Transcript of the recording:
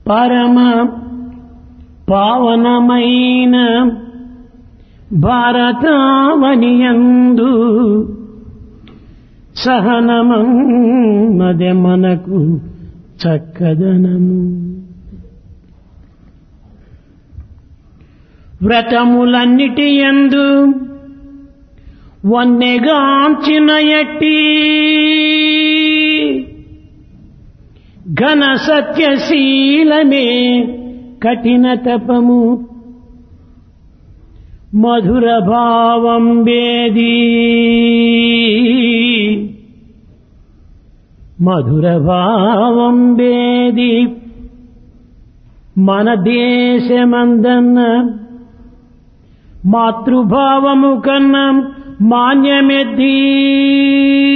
పరమ పావనమైన భారతావనియందు సహనమదే మనకు చక్కదనము వ్రతములన్నిటి ఎందు వన్నెగాంచిన ఎట్టి ఘన సత్యశీలమే కఠిన తపము మధుర భావం వేది మధుర భావం వేది మన దేశమందన్న మాతృభావము కన్నా మాన్యమెద్దీ